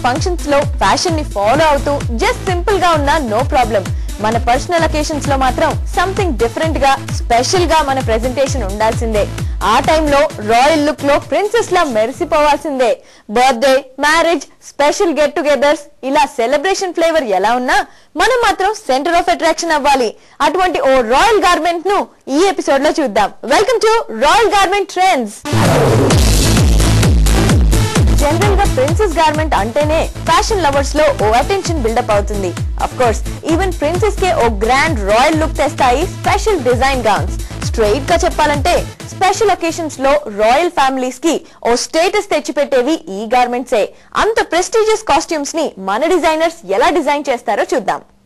functions లో fashion ని follow అవుతూ జస్ట్ సింపుల్ గా ఉన్నా నో ప్రాబ్లం మన పర్సనల్ అకేషన్స్ లో మాత్రం సంథింగ్ డిఫరెంట్ గా స్పెషల్ గా మన ప్రెజెంటేషన్ ఉండాల్సిందే ఆ టైంలో రాయల్ లుక్ లో ప్రిన్సెస్ లా మెరిసిపోవాల్సిందే birthday marriage special get togethers ఇలా సెలబ్రేషన్ ఫ్లేవర్ ఎలా ఉన్నా మనం మాత్రం సెంటర్ ఆఫ్ అట్రాక్షన్ అవ్వాలి అటువంటి ఓ రాయల్ గార్మెంట్ ను ఈ ఎపిసోడ్ లో చూద్దాం welcome to royal garment trends general గా ప్రిన్సెస్ గార్మెంట్ అంటేనే ఫ్యాషన్ లవర్స్ లో ఓ అటెన్షన్ బిల్డప్ అవుతుంది అఫ్ కోర్స్ ఈవెన్ ప్రిన్సెస్ కే ఓ గ్రాండ్ రాయల్ లుక్ తెస్తాయి స్పెషల్ డిజైన్ గౌన్స్ స్ట్రైట్ గా చెప్పాలంటే స్పెషల్ ఒకేషన్స్ లో రాయల్ ఫ్యామిలీస్ కి ఓ స్టేటస్ తెచ్చిపెట్టేవి ఈ గార్మెంట్సే అంత ప్రెస్టీజియస్ కాస్ట్యూమ్స్ ని మన డిజైనర్స్ ఎలా డిజైన్ చేస్తారో చూద్దాం